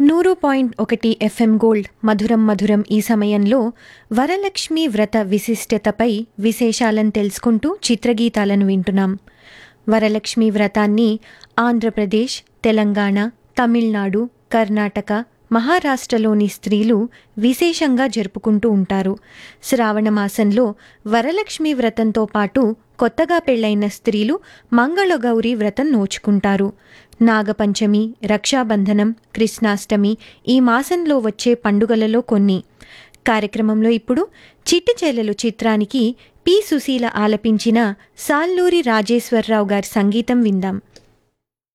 నూరు పాయింట్ ఒకటి FM gold మధురం మధురం ఈ సమయంలో వరలక్ష్మి వ్రత విశిష్టతపై విశేషాలను తెలుసుకుంటూ చిత్రగీతాలను వింటున్నాం వరలక్ష్మి వ్రతాన్ని ఆంధ్రప్రదేశ్ తెలంగాణ తమిళనాడు కర్ణాటక మహారాష్ట్రలోని స్త్రీలు విశేషంగా జరుపుకుంటూ ఉంటారు శ్రావణ మాసంలో వరలక్ష్మి వ్రతంతో పాటు కొత్తగా పెళ్లైన స్త్రీలు మంగళగౌరి వ్రతం నోచుకుంటారు నాగపంచమి రక్షాబంధనం కృష్ణాష్టమి ఈ మాసంలో వచ్చే పండుగలలో కొన్ని కార్యక్రమంలో ఇప్పుడు చిట్టి చెల్లెలు చిత్రానికి పి సుశీల ఆలపించిన సాల్లూరి రాజేశ్వరరావు గారి సంగీతం విందాం